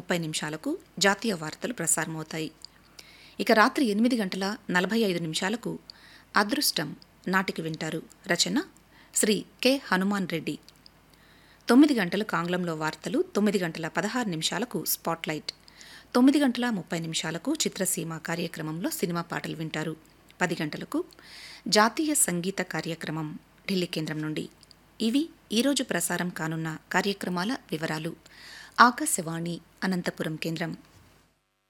ముప్పై నిమిషాలకు జాతీయ వార్తలు ప్రసారమవుతాయి ఇక రాత్రి ఎనిమిది గంటల నలభై ఐదు నిమిషాలకు అదృష్టం నాటికి వింటారు రచన శ్రీ కె హనుమాన్ రెడ్డి తొమ్మిది గంటలకు ఆంగ్లంలో వార్తలు తొమ్మిది గంటల పదహారు నిమిషాలకు స్పాట్లైట్ తొమ్మిది గంటల ముప్పై నిమిషాలకు చిత్రసీమ కార్యక్రమంలో సినిమా పాటలు వింటారు పది గంటలకు జాతీయ సంగీత కార్యక్రమం ఢిల్లీ కేంద్రం నుండి ఇవి ఈరోజు ప్రసారం కానున్న కార్యక్రమాల వివరాలు ఆకాశవాణి అనంతపురం కేంద్రం